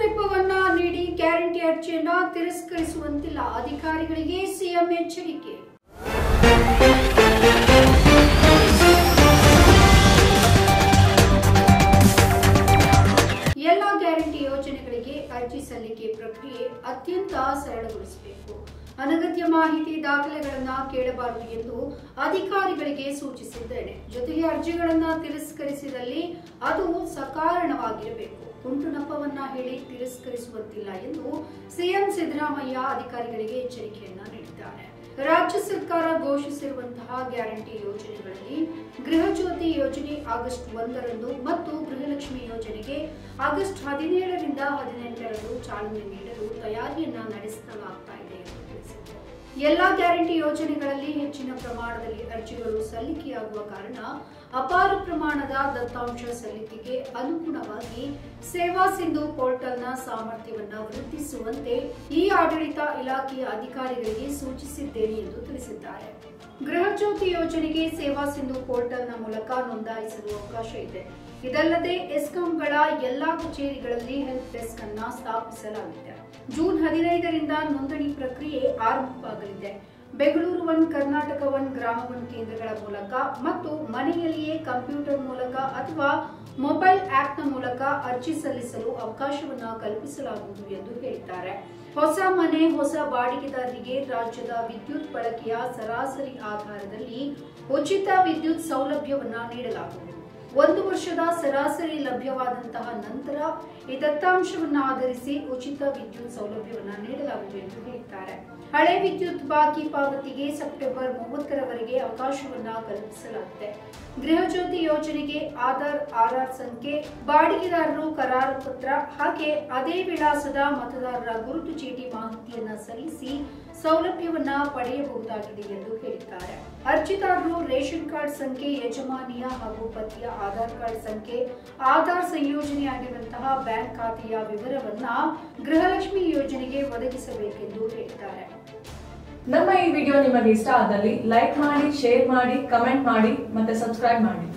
ನೆಪವನ್ನ ನೀಡಿ ಗ್ಯಾರಂಟಿ ಅರ್ಜಿಯನ್ನ ತಿರಸ್ಕರಿಸುವಂತಿಲ್ಲ ಅಧಿಕಾರಿಗಳಿಗೆ ಸಿಎಂ ಎಚ್ಚರಿಕೆ ಎಲ್ಲ ಗ್ಯಾರಂಟಿ ಯೋಜನೆಗಳಿಗೆ ಅರ್ಜಿ ಸಲ್ಲಿಕೆ ಪ್ರಕ್ರಿಯೆ ಅತ್ಯಂತ ಸರಳಗೊಳಿಸಬೇಕು ಅನಗತ್ಯ ಮಾಹಿತಿ ದಾಖಲೆಗಳನ್ನ ಕೇಳಬಾರದು ಎಂದು ಅಧಿಕಾರಿಗಳಿಗೆ ಸೂಚಿಸಿದ್ದೇನೆ ಜೊತೆಗೆ ಅರ್ಜಿಗಳನ್ನ ತಿರಸ್ಕರಿಸಿದಲ್ಲಿ ಅದು ಸಕಾರಣವಾಗಿರಬೇಕು ಕುಂಟು ನಪ್ಪವನ್ನ ಹೇಳಿ ತಿರಸ್ಕರಿಸುವಂತಿಲ್ಲ ಎಂದು ಸಿಎಂ ಸಿದ್ದರಾಮಯ್ಯ ಅಧಿಕಾರಿಗಳಿಗೆ ಎಚ್ಚರಿಕೆಯನ್ನ ನೀಡಿದ್ದಾರೆ ರಾಜ್ಯ ಸರ್ಕಾರ ಘೋಷಿಸಿರುವಂತಹ ಗ್ಯಾರಂಟಿ ಯೋಜನೆಗಳಲ್ಲಿ ಗೃಹ ಜ್ಯೋತಿ ಯೋಜನೆ ಆಗಸ್ಟ್ ಒಂದರಂದು ಮತ್ತು ಗೃಹಲಕ್ಷ್ಮಿ ಯೋಜನೆಗೆ ಆಗಸ್ಟ್ ಹದಿನೇಳರಿಂದ ಹದಿನೆಂಟರಂದು ಚಾಲನೆ ನೀಡಲು ತಯಾರಿಯನ್ನ ನಡೆಸಲಾಗ್ತಾ ಇದೆ ಎಂದು ತಿಳಿಸಿದರು ಎಲ್ಲಾ ಗ್ಯಾರಂಟಿ ಯೋಜನೆಗಳಲ್ಲಿ ಹೆಚ್ಚಿನ ಪ್ರಮಾಣದಲ್ಲಿ ಅರ್ಜಿಗಳು ಸಲ್ಲಿಕೆಯಾಗುವ ಕಾರಣ ಅಪಾರ ಪ್ರಮಾಣದ ದತ್ತಾಂಶ ಸಲ್ಲಿಕೆಗೆ ಅನುಗುಣವಾಗಿ ಸೇವಾ ಸಿಂಧು ಪೋರ್ಟಲ್ನ ಸಾಮರ್ಥ್ಯವನ್ನ ವೃದ್ಧಿಸುವಂತೆ ಈ ಆಡಳಿತ ಇಲಾಖೆಯ ಅಧಿಕಾರಿಗಳಿಗೆ ಸೂಚಿಸಿದ್ದೇನೆ ಎಂದು ತಿಳಿಸಿದ್ದಾರೆ ಗೃಹ ಜ್ಯೋತಿ ಯೋಜನೆಗೆ ಸೇವಾ ಸಿಂಧು ಪೋರ್ಟಲ್ನ ಮೂಲಕ ನೋಂದಾಯಿಸಲು ಅವಕಾಶ ಇದೆ ಇದಲ್ಲದೆ ಎಸ್ಕಾಂಗಳ ಎಲ್ಲಾ ಕಚೇರಿಗಳಲ್ಲಿ ಹೆಲ್ಪ್ ಡೆಸ್ಕ್ ಅನ್ನ ಸ್ಥಾಪಿಸಲಾಗಿದೆ ಜೂನ್ ಹದಿನೈದರಿಂದ ನೋಂದಣಿ ಪ್ರಕ್ರಿಯೆ ಆರಂಭವಾಗಲಿದೆ Bengaluru one Karnataka one Grama one ಕೇಂದ್ರಗಳ ಮೂಲಕ ಮತ್ತು ಮನೆಯಲ್ಲಿಯೇ ಕಂಪ್ಯೂಟರ್ ಮೂಲಕ ಅಥವಾ ಮೊಬೈಲ್ ಆಪ್ನ ಮೂಲಕ ಅರ್ಜಿ ಸಲ್ಲಿಸಲು ಅವಕಾಶವನ್ನ ಕಲ್ಪಿಸಲಾಗುವುದು ಎಂದು ಹೇಳಿದ್ದಾರೆ ಹೊಸ ಮನೆ ಹೊಸ ಬಾಡಿಗೆದಾರರಿಗೆ ರಾಜ್ಯದ ವಿದ್ಯುತ್ ಬಳಕೆಯ ಸರಾಸರಿ ಆಧಾರದಲ್ಲಿ ಉಚಿತ ವಿದ್ಯುತ್ ಸೌಲಭ್ಯವನ್ನ ನೀಡಲಾಗುವುದು ಒಂದು ವರ್ಷದ ಸರಾಸರಿ ಲಭ್ಯವಾದಂತಹ ನಂತರ ಈ ದತ್ತಾಂಶವನ್ನು ಆಧರಿಸಿ ಉಚಿತ ವಿದ್ಯುತ್ ಸೌಲಭ್ಯವನ್ನು ನೀಡಲಾಗುವುದು ಎಂದು ಹೇಳಿದ್ದಾರೆ ಹಳೆ ವಿದ್ಯುತ್ ಬಾಕಿ ಪಾವತಿಗೆ ಸೆಪ್ಟೆಂಬರ್ ಮೂವತ್ತರವರೆಗೆ ಅವಕಾಶವನ್ನ ಕಲ್ಪಿಸಲಾಗಿದೆ ಗೃಹ ಜ್ಯೋತಿ ಯೋಜನೆಗೆ ಆಧಾರ್ ಆರ್ಆರ್ ಸಂಖ್ಯೆ ಬಾಡಿಗೆದಾರರು ಕರಾರು ಪತ್ರ ಹಾಗೆ ಅದೇ ವಿಳಾಸದ ಮತದಾರರ ಗುರುತು ಚೀಟಿ ಮಾಹಿತಿಯನ್ನ ಸಲ್ಲಿಸಿ ಸೌಲಭ್ಯವನ್ನ ಪಡೆಯಬಹುದಾಗಿದೆ ಎಂದು ಹೇಳಿದ್ದಾರೆ ಅರ್ಜಿದಾರರು ರೇಷನ್ ಕಾರ್ಡ್ ಸಂಖ್ಯೆ ಯಜಮಾನಿಯ ಹಾಗೂ ಪತಿಯ ಆಧಾರ್ ಕಾರ್ಡ್ ಸಂಖ್ಯೆ ಆಧಾರ್ ಸಂಯೋಜನೆಯಾಗಿರುವಂತಹ ಬ್ಯಾಂಕ್ ಖಾತೆಯ ವಿವರವನ್ನ ಗೃಹಲಕ್ಷ್ಮಿ ಯೋಜನೆಗೆ ಒದಗಿಸಬೇಕೆಂದು ಹೇಳಿದ್ದಾರೆ ನಮ್ಮ ಈ ವಿಡಿಯೋ ನಿಮಗೆ ಇಷ್ಟ ಆದಲ್ಲಿ ಲೈಕ್ ಮಾಡಿ ಶೇರ್ ಮಾಡಿ ಕಮೆಂಟ್ ಮಾಡಿ ಮತ್ತೆ ಸಬ್ಸ್ಕ್ರೈಬ್ ಮಾಡಿ